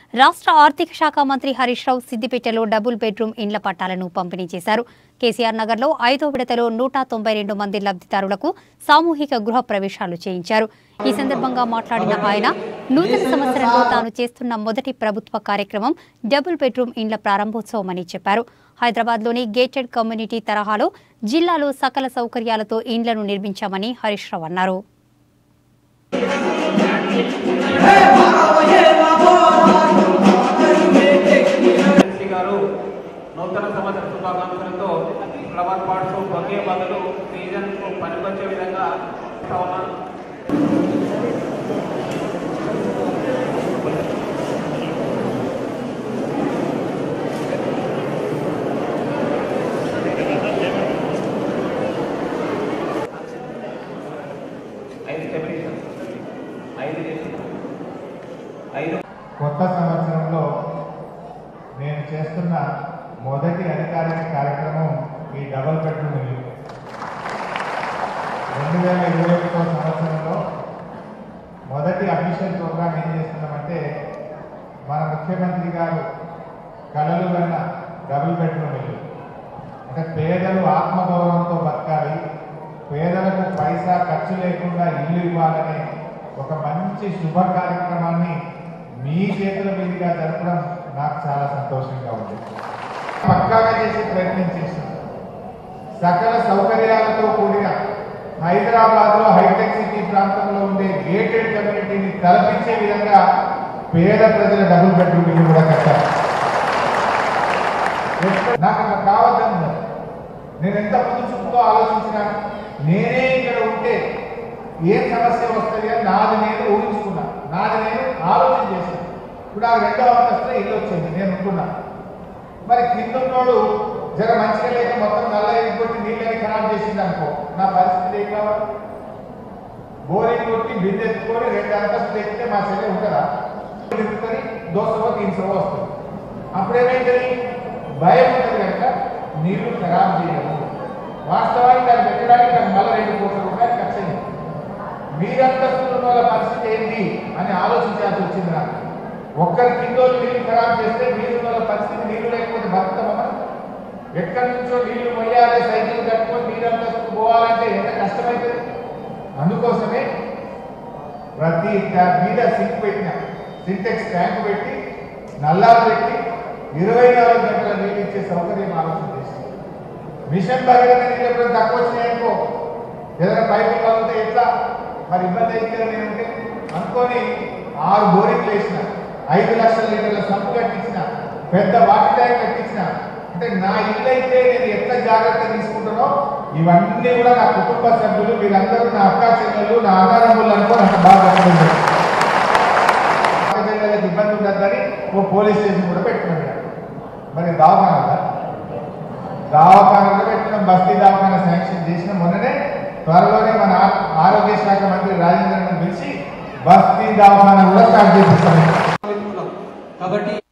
రాష్ట్ర ఆర్థిక శాఖ మంత్రి హరీష్ రావు సిద్దిపేటలో డబుల్ బెడ్రూమ్ ఇండ్ల పట్టాలను పంపిణీ చేశారు కేసీఆర్ నగర్లో ఐదో విడతలో నూట తొంభై రెండు మంది లబ్ధిదారులకు సామూహిక గృహ ప్రవేశాలు చేయించారు ఈ సందర్భంగా మాట్లాడిన ఆయన నూతన సంవత్సరంలో తాను చేస్తున్న మొదటి ప్రభుత్వ కార్యక్రమం డబుల్ బెడ్రూమ్ ఇండ్ల ప్రారంభోత్సవం అని చెప్పారు హైదరాబాద్లోని గేటెడ్ కమ్యూనిటీ తరహాలో జిల్లాలో సకల సౌకర్యాలతో ఇండ్లను నిర్మించామని హరీష్ రావు అన్నారు ఎమ్మెల్సీ గారు నూతన సంవత్సర శుభాకాంక్షలతో ఫ్లవర్ పాట్స్ బొకే బదులు సీజన్ పనికొచ్చే విధంగా ఇస్తా ఉన్నాను ఐదు చెప్పండి ఐదు చేసి ఐదు కొత్త సంవత్సరంలో నేను చేస్తున్న మొదటి అధికారిక కార్యక్రమం ఈ డబల్ బెడ్రూమ్ ఇల్లు రెండు వేల ఇరవై ఒకటో సంవత్సరంలో మొదటి అఫీషియల్ ప్రోగ్రామ్ ఏం చేస్తున్నామంటే మన ముఖ్యమంత్రి గారు కలలు కన్న డబుల్ బెడ్రూమ్ ఇల్లు అంటే పేదలు ఆత్మగౌరవంతో బతకాలి పేదలకు పైసా ఖర్చు లేకుండా ఇల్లు ఇవ్వాలనే ఒక మంచి శుభ కార్యక్రమాన్ని మీ చేతుల మీదుగా జరపడం నాకు చాలా సంతోషంగా ఉంది పక్కాగా చేసే ప్రయత్నం చేశాను సకల సౌకర్యాలతో కూడిన హైదరాబాద్ లో హైటెక్ సిటీ ప్రాంతంలో ఉండే గేటెడ్ కమ్యూనిటీని తలపించే విధంగా పేద ప్రజల డబుల్ బెడ్రూమ్ ఇల్లు కూడా కట్టారు నాకు అక్కడ కావద్దని మరి. నేను ఎంత ముందు చూపుతో ఆలోచించినా నేనే ఇక్కడ ఉంటే ఏ సమస్య వస్తుంది అని నాది నేను ఊహించుకున్నా నాది నేను ఆలోచన చేశాను ఇప్పుడు ఆ రెండో అంతస్తులో ఇల్లు వచ్చింది నేను అనుకున్నా మరి కింద ఉన్నోడు జర మంచిగా లేక మొత్తం నల్ల ఎగిపోతే నీళ్ళని ఖరాబ్ చేసింది అనుకో నా పరిస్థితి ఏం కావాలి బోరింగ్ కొట్టి బిందె ఎత్తుకొని రెండు అంతస్తులు ఎక్కితే మా చెల్లె ఉంటుందా తిరుగుతుంది దోసవో తీన్సవో వస్తుంది అప్పుడేమైతుంది భయం ఉంటుంది కనుక నీళ్లు ఖరాబ్ చేయము వాస్తవానికి దాన్ని పెట్టడానికి నాకు మళ్ళీ రెండు కోట్ల రూపాయలు ఖర్చు అయింది మీరంతస్తులు ఉన్న వాళ్ళ పరిస్థితి ఏంటి అని ఆలోచించాల్సి వచ్చింది నాకు ఒక్కరి కిందోళ్ళు నీళ్లు ఖరాబ్ చేస్తే మీరు వాళ్ళ పరిస్థితి నీళ్లు లేకపోతే బతుకుతామా ఎక్కడి నుంచో నీళ్లు మొయ్యాలి సైకిల్ కట్టుకొని నీరంతస్తు పోవాలంటే ఎంత కష్టమవుతుంది అందుకోసమే ప్రతి ట్యాప్ మీద సింక్ పెట్టిన సింటెక్స్ ట్యాంక్ పెట్టి నల్లాలు పెట్టి ఇరవై నాలుగు గంటల నీళ్ళు ఇచ్చే సౌకర్యం ఆలోచన చేసింది మిషన్ భగీరథ నీళ్ళు ఎప్పుడైనా తక్కువ వచ్చినాయనుకో ఏదైనా పైపులు పగిలితే ఎట్లా మరి ఇబ్బంది అయితే కదా నేను ఉంటే అనుకొని ఆరు బోరింగ్లు వేసిన ఐదు లక్షల లీటర్ల సంపు కట్టించిన పెద్ద వాటర్ ట్యాంక్ కట్టించిన అంటే నా ఇల్లు అయితే నేను ఎట్లా జాగ్రత్త తీసుకుంటానో ఇవన్నీ కూడా నా కుటుంబ సభ్యులు మీరందరూ నా అక్కా చెల్లెలు నా అన్నదమ్ములు అనుకో అంత బాగా కట్టుకుంటారు అక్క చెల్లెలకు ఇబ్బంది ఉండద్దని ఓ పోలీస్ స్టేషన్ కూడా పెట్టుకున్నాడు మరి దవాఖానా దవాఖానలో పెట్టిన బస్తీ దవాఖానా శాంక్షన్ చేసిన మొన్ననే త్వరలోనే మన ఆ- ఆరోగ్య శాఖ మంత్రి రాజేంద్రను పిలిచి బస్తీ దవాఖానా కూడా స్టార్ట్ చేపిస్తాం కాబట్టి